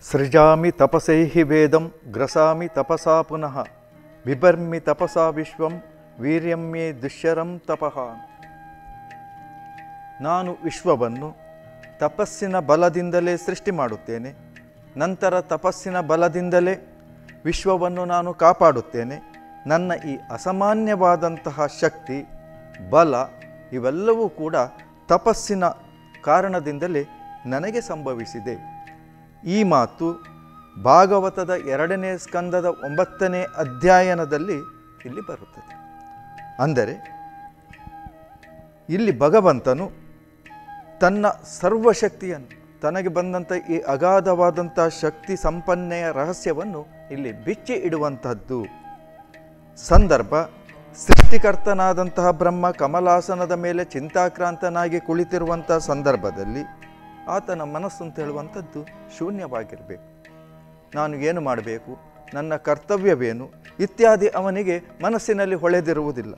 ಸೃಜಾಮಿ ತಪಸೈಃ ವೇದಂ ಗ್ರಸಾಮಿ ತಪಸಾ ಪುನಃ ಬಿಭರ್ಮಿ ತಪಸಾ ವಿಶ್ವಂ ವೀರ್ಯಂ ಮೇ ದುಶ್ಯರಂ ತಪಃ ನಾನು ವಿಶ್ವವನ್ನು ತಪಸ್ಸಿನ ಬಲದಿಂದಲೇ ಸೃಷ್ಟಿ ಮಾಡುತ್ತೇನೆ ನಂತರ ತಪಸ್ಸಿನ ಬಲದಿಂದಲೇ ವಿಶ್ವವನ್ನು ನಾನು ಕಾಪಾಡುತ್ತೇನೆ ನನ್ನ ಈ ಅಸಾಮಾನ್ಯವಾದಂತಹ ಶಕ್ತಿ ಬಲ ಇವೆಲ್ಲವೂ ಕೂಡ ತಪಸ್ಸಿನ ಕಾರಣದಿಂದಲೇ ನನಗೆ ಸಂಭವಿಸಿದೆ ಈ ಮಾತು ಭಾಗವತದ ಎರಡನೇ ಸ್ಕಂದದ ಒಂಬತ್ತನೇ ಅಧ್ಯಯನದಲ್ಲಿ ಇಲ್ಲಿ ಬರುತ್ತದೆ ಅಂದರೆ ಇಲ್ಲಿ ಭಗವಂತನು ತನ್ನ ಸರ್ವಶಕ್ತಿಯನ್ನು ತನಗೆ ಬಂದಂಥ ಈ ಅಗಾಧವಾದಂಥ ಶಕ್ತಿ ಸಂಪನ್ನೆಯ ರಹಸ್ಯವನ್ನು ಇಲ್ಲಿ ಬಿಚ್ಚಿ ಇಡುವಂತಹದ್ದು ಸಂದರ್ಭ ಸೃಷ್ಟಿಕರ್ತನಾದಂತಹ ಬ್ರಹ್ಮ ಕಮಲಾಸನದ ಮೇಲೆ ಚಿಂತಾಕ್ರಾಂತನಾಗಿ ಕುಳಿತಿರುವಂತಹ ಸಂದರ್ಭದಲ್ಲಿ ಆತನ ಮನಸ್ಸು ಅಂತ ಹೇಳುವಂಥದ್ದು ಶೂನ್ಯವಾಗಿರಬೇಕು ನಾನು ಏನು ಮಾಡಬೇಕು ನನ್ನ ಕರ್ತವ್ಯವೇನು ಇತ್ಯಾದಿ ಅವನಿಗೆ ಮನಸ್ಸಿನಲ್ಲಿ ಹೊಳೆದಿರುವುದಿಲ್ಲ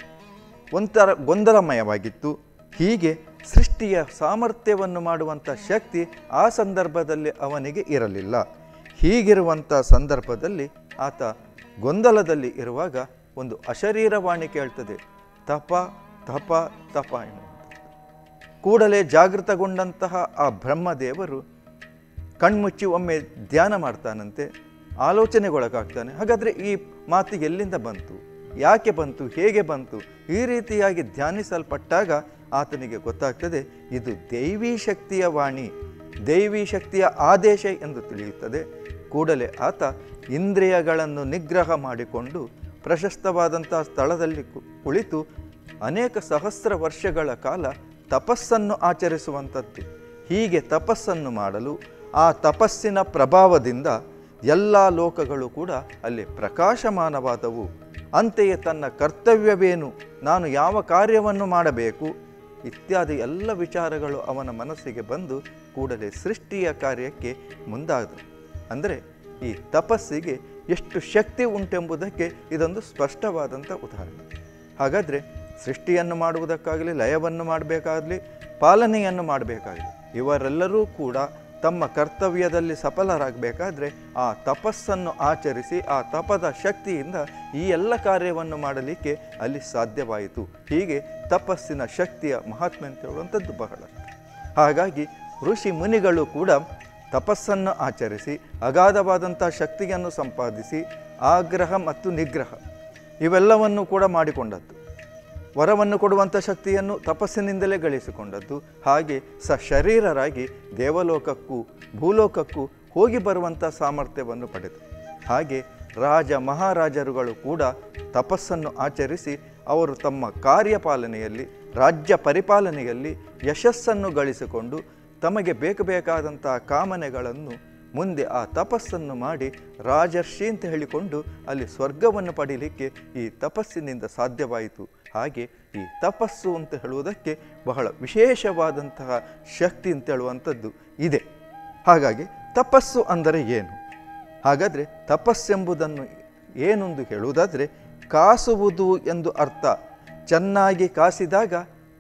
ಒಂಥರ ಗೊಂದಲಮಯವಾಗಿತ್ತು ಹೀಗೆ ಸೃಷ್ಟಿಯ ಸಾಮರ್ಥ್ಯವನ್ನು ಮಾಡುವಂಥ ಶಕ್ತಿ ಆ ಸಂದರ್ಭದಲ್ಲಿ ಅವನಿಗೆ ಇರಲಿಲ್ಲ ಹೀಗಿರುವಂಥ ಸಂದರ್ಭದಲ್ಲಿ ಆತ ಗೊಂದಲದಲ್ಲಿ ಇರುವಾಗ ಒಂದು ಅಶರೀರವಾಣಿ ಕೇಳ್ತದೆ ತಪ ತಪ ತಪ ಎನ್ನುವಂಥದ್ದು ಕೂಡಲೇ ಜಾಗೃತಗೊಂಡಂತಹ ಆ ಬ್ರಹ್ಮದೇವರು ಕಣ್ಮುಚ್ಚಿ ಒಮ್ಮೆ ಧ್ಯಾನ ಮಾಡ್ತಾನಂತೆ ಆಲೋಚನೆಗೊಳಗಾಗ್ತಾನೆ ಹಾಗಾದರೆ ಈ ಮಾತು ಎಲ್ಲಿಂದ ಬಂತು ಯಾಕೆ ಬಂತು ಹೇಗೆ ಬಂತು ಈ ರೀತಿಯಾಗಿ ಧ್ಯಾನಿಸಲ್ಪಟ್ಟಾಗ ಆತನಿಗೆ ಗೊತ್ತಾಗ್ತದೆ ಇದು ದೈವೀ ಶಕ್ತಿಯ ವಾಣಿ ದೈವೀ ಶಕ್ತಿಯ ಆದೇಶ ಎಂದು ತಿಳಿಯುತ್ತದೆ ಕೂಡಲೇ ಆತ ಇಂದ್ರಿಯಗಳನ್ನು ನಿಗ್ರಹ ಮಾಡಿಕೊಂಡು ಪ್ರಶಸ್ತವಾದಂತಹ ಸ್ಥಳದಲ್ಲಿ ಕು- ಕುಳಿತು ಅನೇಕ ಸಹಸ್ರ ವರ್ಷಗಳ ಕಾಲ ತಪಸ್ಸನ್ನು ಆಚರಿಸುವಂಥದ್ದು ಹೀಗೆ ತಪಸ್ಸನ್ನು ಮಾಡಲು ಆ ತಪಸ್ಸಿನ ಪ್ರಭಾವದಿಂದ ಎಲ್ಲ ಲೋಕಗಳು ಕೂಡ ಅಲ್ಲಿ ಪ್ರಕಾಶಮಾನವಾದವು ಅಂತೆಯೇ ತನ್ನ ಕರ್ತವ್ಯವೇನು ನಾನು ಯಾವ ಕಾರ್ಯವನ್ನು ಮಾಡಬೇಕು ಇತ್ಯಾದಿ ಎಲ್ಲ ವಿಚಾರಗಳು ಅವನ ಮನಸ್ಸಿಗೆ ಬಂದು ಕೂಡಲೇ ಸೃಷ್ಟಿಯ ಕಾರ್ಯಕ್ಕೆ ಮುಂದಾದವು ಅಂದರೆ ಈ ತಪಸ್ಸಿಗೆ ಎಷ್ಟು ಶಕ್ತಿ ಉಂಟೆಂಬುದಕ್ಕೆ ಇದೊಂದು ಸ್ಪಷ್ಟವಾದಂಥ ಉದಾಹರಣೆ ಹಾಗಾದರೆ ಸೃಷ್ಟಿಯನ್ನು ಮಾಡುವುದಕ್ಕಾಗಲಿ ಲಯವನ್ನು ಮಾಡಬೇಕಾಗಲಿ ಪಾಲನೆಯನ್ನು ಮಾಡಬೇಕಾಗಲಿ ಇವರೆಲ್ಲರೂ ಕೂಡ ತಮ್ಮ ಕರ್ತವ್ಯದಲ್ಲಿ ಸಫಲರಾಗಬೇಕಾದ್ರೆ ಆ ತಪಸ್ಸನ್ನು ಆಚರಿಸಿ ಆ ತಪದ ಶಕ್ತಿಯಿಂದ ಈ ಎಲ್ಲ ಕಾರ್ಯವನ್ನು ಮಾಡಲಿಕ್ಕೆ ಅಲ್ಲಿ ಸಾಧ್ಯವಾಯಿತು ಹೀಗೆ ತಪಸ್ಸಿನ ಶಕ್ತಿಯ ಮಹಾತ್ಮೆ ಅಂತ ಹೇಳುವಂಥದ್ದು ಬಹಳ ಹಾಗಾಗಿ ಋಷಿ ಮುನಿಗಳು ಕೂಡ ತಪಸ್ಸನ್ನು ಆಚರಿಸಿ ಅಗಾಧವಾದಂಥ ಶಕ್ತಿಯನ್ನು ಸಂಪಾದಿಸಿ ಆಗ್ರಹ ಮತ್ತು ನಿಗ್ರಹ ಇವೆಲ್ಲವನ್ನು ಕೂಡ ಮಾಡಿಕೊಂಡದ್ದು ವರವನ್ನು ಕೊಡುವಂಥ ಶಕ್ತಿಯನ್ನು ತಪಸ್ಸಿನಿಂದಲೇ ಗಳಿಸಿಕೊಂಡದ್ದು ಹಾಗೆ ಸ ಶರೀರರಾಗಿ ದೇವಲೋಕಕ್ಕೂ ಭೂಲೋಕಕ್ಕೂ ಹೋಗಿ ಬರುವಂಥ ಸಾಮರ್ಥ್ಯವನ್ನು ಪಡೆದು ಹಾಗೆ ರಾಜ ಮಹಾರಾಜರುಗಳು ಕೂಡ ತಪಸ್ಸನ್ನು ಆಚರಿಸಿ ಅವರು ತಮ್ಮ ಕಾರ್ಯಪಾಲನೆಯಲ್ಲಿ ರಾಜ್ಯ ಪರಿಪಾಲನೆಯಲ್ಲಿ ಯಶಸ್ಸನ್ನು ಗಳಿಸಿಕೊಂಡು ತಮಗೆ ಬೇಕು ಬೇಕಾದಂತಹ ಕಾಮನೆಗಳನ್ನು ಮುಂದೆ ಆ ತಪಸ್ಸನ್ನು ಮಾಡಿ ರಾಜರ್ಷಿ ಅಂತ ಹೇಳಿಕೊಂಡು ಅಲ್ಲಿ ಸ್ವರ್ಗವನ್ನು ಪಡೀಲಿಕ್ಕೆ ಈ ತಪಸ್ಸಿನಿಂದ ಸಾಧ್ಯವಾಯಿತು ಹಾಗೆ ಈ ತಪಸ್ಸು ಅಂತ ಹೇಳುವುದಕ್ಕೆ ಬಹಳ ವಿಶೇಷವಾದಂತಹ ಶಕ್ತಿ ಅಂತ ಹೇಳುವಂಥದ್ದು ಇದೆ ಹಾಗಾಗಿ ತಪಸ್ಸು ಅಂದರೆ ಏನು ಹಾಗಾದರೆ ತಪಸ್ಸೆಂಬುದನ್ನು ಏನೆಂದು ಹೇಳುವುದಾದರೆ ಕಾಸುವುದು ಎಂದು ಅರ್ಥ ಚೆನ್ನಾಗಿ ಕಾಸಿದಾಗ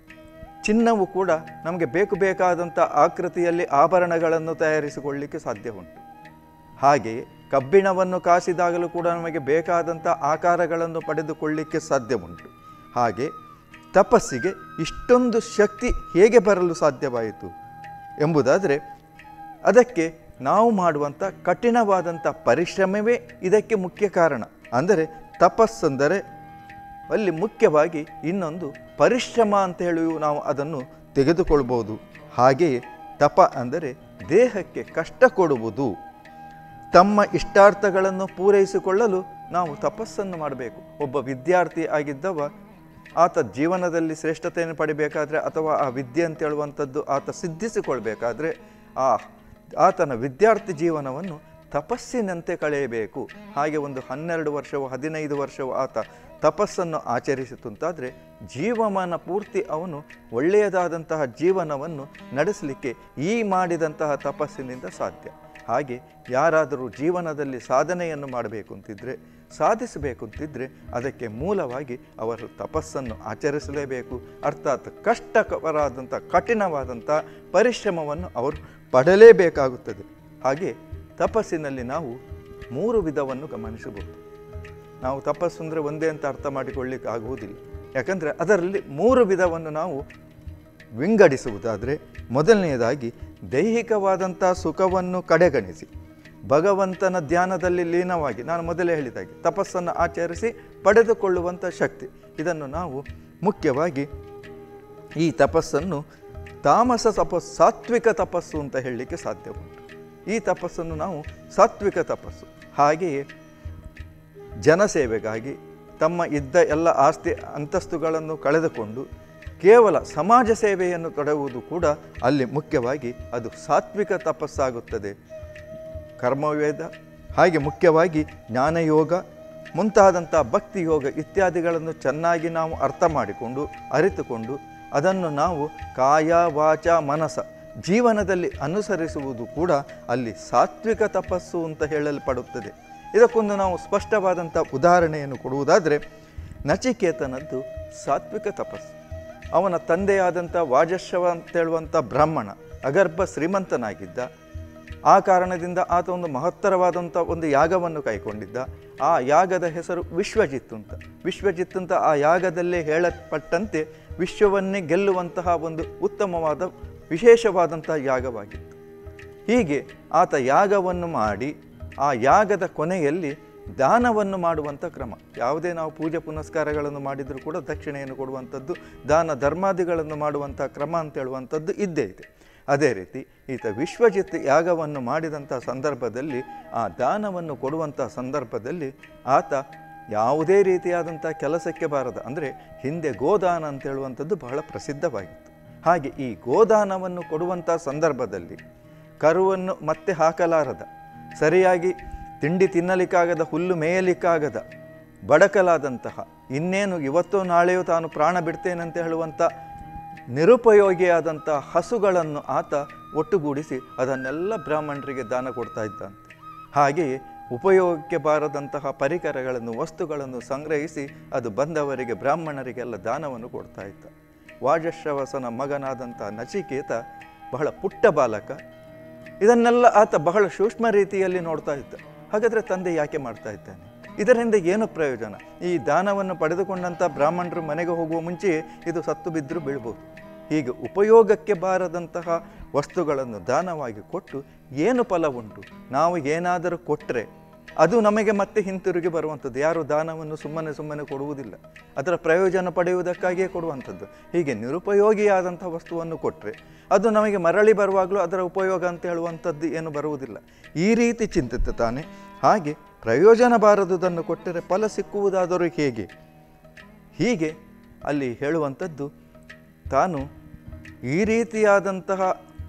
ಚಿನ್ನವು ಕೂಡ ನಮಗೆ ಬೇಕು ಬೇಕಾದಂಥ ಆಕೃತಿಯಲ್ಲಿ ಆಭರಣಗಳನ್ನು ತಯಾರಿಸಿಕೊಳ್ಳಲಿಕ್ಕೆ ಸಾಧ್ಯ ಉಂಟು ಹಾಗೆಯೇ ಕಬ್ಬಿಣವನ್ನು ಕಾಸಿದಾಗಲೂ ಕೂಡ ನಮಗೆ ಬೇಕಾದಂಥ ಆಕಾರಗಳನ್ನು ಪಡೆದುಕೊಳ್ಳಲಿಕ್ಕೆ ಸಾಧ್ಯ ಉಂಟು ಹಾಗೆ ತಪಸ್ಸಿಗೆ ಇಷ್ಟೊಂದು ಶಕ್ತಿ ಹೇಗೆ ಬರಲು ಸಾಧ್ಯವಾಯಿತು ಎಂಬುದಾದರೆ ಅದಕ್ಕೆ ನಾವು ಮಾಡುವಂಥ ಕಠಿಣವಾದಂಥ ಪರಿಶ್ರಮವೇ ಇದಕ್ಕೆ ಮುಖ್ಯ ಕಾರಣ ಅಂದರೆ ತಪಸ್ಸೆಂದರೆ ಅಲ್ಲಿ ಮುಖ್ಯವಾಗಿ ಇನ್ನೊಂದು ಪರಿಶ್ರಮ ಅಂತ ಹೇಳಿ ನಾವು ಅದನ್ನು ತೆಗೆದುಕೊಳ್ಬೋದು ಹಾಗೆಯೇ ತಪ ಅಂದರೆ ದೇಹಕ್ಕೆ ಕಷ್ಟ ಕೊಡುವುದು ತಮ್ಮ ಇಷ್ಟಾರ್ಥಗಳನ್ನು ಪೂರೈಸಿಕೊಳ್ಳಲು ನಾವು ತಪಸ್ಸನ್ನು ಮಾಡಬೇಕು ಒಬ್ಬ ವಿದ್ಯಾರ್ಥಿ ಆಗಿದ್ದವ ಆತ ಜೀವನದಲ್ಲಿ ಶ್ರೇಷ್ಠತೆಯನ್ನು ಪಡಿಬೇಕಾದ್ರೆ ಅಥವಾ ಆ ವಿದ್ಯೆ ಅಂತ ಹೇಳುವಂಥದ್ದು ಆತ ಸಿದ್ಧಿಸಿಕೊಳ್ಬೇಕಾದ್ರೆ ಆ ಆತನ ವಿದ್ಯಾರ್ಥಿ ಜೀವನವನ್ನು ತಪಸ್ಸಿನಂತೆ ಕಳೆಯಬೇಕು ಹಾಗೆ ಒಂದು ಹನ್ನೆರಡು ವರ್ಷವೋ ಹದಿನೈದು ವರ್ಷವೋ ಆತ ತಪಸ್ಸನ್ನು ಆಚರಿಸಿತಂತಾದರೆ ಜೀವಮಾನ ಪೂರ್ತಿ ಅವನು ಒಳ್ಳೆಯದಾದಂತಹ ಜೀವನವನ್ನು ನಡೆಸಲಿಕ್ಕೆ ಈ ಮಾಡಿದಂತಹ ತಪಸ್ಸಿನಿಂದ ಸಾಧ್ಯ ಹಾಗೆ ಯಾರಾದರೂ ಜೀವನದಲ್ಲಿ ಸಾಧನೆಯನ್ನು ಮಾಡಬೇಕು ಅಂತಿದ್ದರೆ ಸಾಧಿಸಬೇಕು ಅಂತಿದ್ದರೆ ಅದಕ್ಕೆ ಮೂಲವಾಗಿ ಅವರು ತಪಸ್ಸನ್ನು ಆಚರಿಸಲೇಬೇಕು ಅರ್ಥಾತ್ ಕಷ್ಟಕರವಾದಂಥ ಕಠಿಣವಾದಂಥ ಪರಿಶ್ರಮವನ್ನು ಅವರು ಪಡಲೇಬೇಕಾಗುತ್ತದೆ ಹಾಗೆ ತಪಸ್ಸಿನಲ್ಲಿ ನಾವು ಮೂರು ವಿಧವನ್ನು ಗಮನಿಸಬಹುದು ನಾವು ತಪಸ್ಸು ಅಂದರೆ ಒಂದೇ ಅಂತ ಅರ್ಥ ಮಾಡಿಕೊಳ್ಳಿಕ್ಕೆ ಆಗುವುದಿಲ್ಲ ಯಾಕಂದರೆ ಅದರಲ್ಲಿ ಮೂರು ವಿಧವನ್ನು ನಾವು ವಿಂಗಡಿಸುವುದಾದರೆ ಮೊದಲನೆಯದಾಗಿ ದೈಹಿಕವಾದಂಥ ಸುಖವನ್ನು ಕಡೆಗಣಿಸಿ ಭಗವಂತನ ಧ್ಯಾನದಲ್ಲಿ ಲೀನವಾಗಿ ನಾನು ಮೊದಲೇ ಹೇಳಿದಾಗೆ ತಪಸ್ಸನ್ನು ಆಚರಿಸಿ ಪಡೆದುಕೊಳ್ಳುವಂಥ ಶಕ್ತಿ ಇದನ್ನು ನಾವು ಮುಖ್ಯವಾಗಿ ಈ ತಪಸ್ಸನ್ನು ತಾಮಸ ತಪಸ್ಸು ಸಾತ್ವಿಕ ತಪಸ್ಸು ಅಂತ ಹೇಳಲಿಕ್ಕೆ ಸಾಧ್ಯ ಉಂಟು ಈ ತಪಸ್ಸನ್ನು ನಾವು ಸಾತ್ವಿಕ ತಪಸ್ಸು ಹಾಗೆಯೇ ಜನಸೇವೆಗಾಗಿ ತಮ್ಮ ಇದ್ದ ಎಲ್ಲ ಆಸ್ತಿ ಅಂತಸ್ತುಗಳನ್ನು ಕಳೆದುಕೊಂಡು ಕೇವಲ ಸಮಾಜ ಸೇವೆಯನ್ನು ತೊಡಗುವುದು ಕೂಡ ಅಲ್ಲಿ ಮುಖ್ಯವಾಗಿ ಅದು ಸಾತ್ವಿಕ ತಪಸ್ಸಾಗುತ್ತದೆ ಕರ್ಮವೇದ ಹಾಗೆ ಮುಖ್ಯವಾಗಿ ಜ್ಞಾನಯೋಗ ಮುಂತಾದಂಥ ಭಕ್ತಿ ಯೋಗ ಇತ್ಯಾದಿಗಳನ್ನು ಚೆನ್ನಾಗಿ ನಾವು ಅರ್ಥ ಮಾಡಿಕೊಂಡು ಅರಿತುಕೊಂಡು ಅದನ್ನು ನಾವು ಕಾಯ ವಾಚ ಮನಸ ಜೀವನದಲ್ಲಿ ಅನುಸರಿಸುವುದು ಕೂಡ ಅಲ್ಲಿ ಸಾತ್ವಿಕ ತಪಸ್ಸು ಅಂತ ಹೇಳಲ್ಪಡುತ್ತದೆ ಇದಕ್ಕೊಂದು ನಾವು ಸ್ಪಷ್ಟವಾದಂಥ ಉದಾಹರಣೆಯನ್ನು ಕೊಡುವುದಾದರೆ ನಚಿಕೇತನದ್ದು ಸಾತ್ವಿಕ ತಪಸ್ಸು ಅವನ ತಂದೆಯಾದಂಥ ವಾಜಶ್ರವ ಅಂತೇಳುವಂಥ ಬ್ರಾಹ್ಮಣ ಅಗರ್ಭ ಶ್ರೀಮಂತನಾಗಿದ್ದ ಆ ಕಾರಣದಿಂದ ಆತ ಒಂದು ಮಹತ್ತರವಾದಂಥ ಒಂದು ಯಾಗವನ್ನು ಕೈಗೊಂಡಿದ್ದ ಆ ಯಾಗದ ಹೆಸರು ವಿಶ್ವಜಿತ್ ಅಂತ ವಿಶ್ವಜಿತ್ ಅಂತ ಆ ಯಾಗದಲ್ಲೇ ಹೇಳಲ್ಪಟ್ಟಂತೆ ವಿಶ್ವವನ್ನೇ ಗೆಲ್ಲುವಂತಹ ಒಂದು ಉತ್ತಮವಾದ ವಿಶೇಷವಾದಂತಹ ಯಾಗವಾಗಿತ್ತು ಹೀಗೆ ಆತ ಯಾಗವನ್ನು ಮಾಡಿ ಆ ಯಾಗದ ಕೊನೆಯಲ್ಲಿ ದಾನವನ್ನು ಮಾಡುವಂಥ ಕ್ರಮ ಯಾವುದೇ ನಾವು ಪೂಜೆ ಪುನಸ್ಕಾರಗಳನ್ನು ಮಾಡಿದರೂ ಕೂಡ ದಕ್ಷಿಣೆಯನ್ನು ಕೊಡುವಂಥದ್ದು ದಾನ ಧರ್ಮಾದಿಗಳನ್ನು ಮಾಡುವಂಥ ಕ್ರಮ ಅಂತ ಹೇಳುವಂಥದ್ದು ಇದ್ದೇ ಇದೆ ಅದೇ ರೀತಿ ಈತ ವಿಶ್ವಜಿತ್ ಯಾಗವನ್ನು ಮಾಡಿದಂಥ ಸಂದರ್ಭದಲ್ಲಿ ಆ ದಾನವನ್ನು ಕೊಡುವಂಥ ಸಂದರ್ಭದಲ್ಲಿ ಆತ ಯಾವುದೇ ರೀತಿಯಾದಂಥ ಕೆಲಸಕ್ಕೆ ಬಾರದ ಅಂದರೆ ಹಿಂದೆ ಗೋದಾನ ಅಂತ ಹೇಳುವಂಥದ್ದು ಬಹಳ ಪ್ರಸಿದ್ಧವಾಗಿತ್ತು ಹಾಗೆ ಈ ಗೋದಾನವನ್ನು ಕೊಡುವಂಥ ಸಂದರ್ಭದಲ್ಲಿ ಕರುವನ್ನು ಮತ್ತೆ ಹಾಕಲಾರದ ಸರಿಯಾಗಿ ತಿಂಡಿ ತಿನ್ನಲಿಕ್ಕಾಗದ ಹುಲ್ಲು ಮೇಯಲಿಕ್ಕಾಗದ ಬಡಕಲಾದಂತಹ ಇನ್ನೇನು ಇವತ್ತೋ ನಾಳೆಯೋ ತಾನು ಪ್ರಾಣ ಬಿಡ್ತೇನಂತ ಹೇಳುವಂಥ ನಿರುಪಯೋಗಿಯಾದಂಥ ಹಸುಗಳನ್ನು ಆತ ಒಟ್ಟುಗೂಡಿಸಿ ಅದನ್ನೆಲ್ಲ ಬ್ರಾಹ್ಮಣರಿಗೆ ದಾನ ಕೊಡ್ತಾ ಇದ್ದಂತೆ ಹಾಗೆಯೇ ಉಪಯೋಗಕ್ಕೆ ಬಾರದಂತಹ ಪರಿಕರಗಳನ್ನು ವಸ್ತುಗಳನ್ನು ಸಂಗ್ರಹಿಸಿ ಅದು ಬಂದವರಿಗೆ ಬ್ರಾಹ್ಮಣರಿಗೆಲ್ಲ ದಾನವನ್ನು ಕೊಡ್ತಾ ಇದ್ದ ವಾಜಶ್ರವಸನ ಮಗನಾದಂಥ ನಚಿಕೇತ ಬಹಳ ಪುಟ್ಟ ಬಾಲಕ ಇದನ್ನೆಲ್ಲ ಆತ ಬಹಳ ಸೂಕ್ಷ್ಮ ರೀತಿಯಲ್ಲಿ ನೋಡ್ತಾ ಇದ್ದ ಹಾಗಾದರೆ ತಂದೆ ಯಾಕೆ ಮಾಡ್ತಾ ಇದ್ದಾನೆ ಇದರಿಂದ ಏನು ಪ್ರಯೋಜನ ಈ ದಾನವನ್ನು ಪಡೆದುಕೊಂಡಂಥ ಬ್ರಾಹ್ಮಣರು ಮನೆಗೆ ಹೋಗುವ ಮುಂಚೆಯೇ ಇದು ಸತ್ತು ಬಿದ್ದರೂ ಬೀಳ್ಬೋದು ಹೀಗೆ ಉಪಯೋಗಕ್ಕೆ ಬಾರದಂತಹ ವಸ್ತುಗಳನ್ನು ದಾನವಾಗಿ ಕೊಟ್ಟು ಏನು ಫಲ ಉಂಟು ನಾವು ಏನಾದರೂ ಕೊಟ್ಟರೆ ಅದು ನಮಗೆ ಮತ್ತೆ ಹಿಂತಿರುಗಿ ಬರುವಂಥದ್ದು ಯಾರು ದಾನವನ್ನು ಸುಮ್ಮನೆ ಸುಮ್ಮನೆ ಕೊಡುವುದಿಲ್ಲ ಅದರ ಪ್ರಯೋಜನ ಪಡೆಯುವುದಕ್ಕಾಗಿಯೇ ಕೊಡುವಂಥದ್ದು ಹೀಗೆ ನಿರುಪಯೋಗಿಯಾದಂಥ ವಸ್ತುವನ್ನು ಕೊಟ್ಟರೆ ಅದು ನಮಗೆ ಮರಳಿ ಬರುವಾಗಲೂ ಅದರ ಉಪಯೋಗ ಅಂತ ಹೇಳುವಂಥದ್ದು ಏನು ಬರುವುದಿಲ್ಲ ಈ ರೀತಿ ಚಿಂತಿತ ತಾನೆ ಹಾಗೆ ಪ್ರಯೋಜನ ಬಾರದುದನ್ನು ಕೊಟ್ಟರೆ ಫಲ ಸಿಕ್ಕುವುದಾದರೂ ಹೇಗೆ ಹೀಗೆ ಅಲ್ಲಿ ಹೇಳುವಂಥದ್ದು ತಾನು ಈ ರೀತಿಯಾದಂತಹ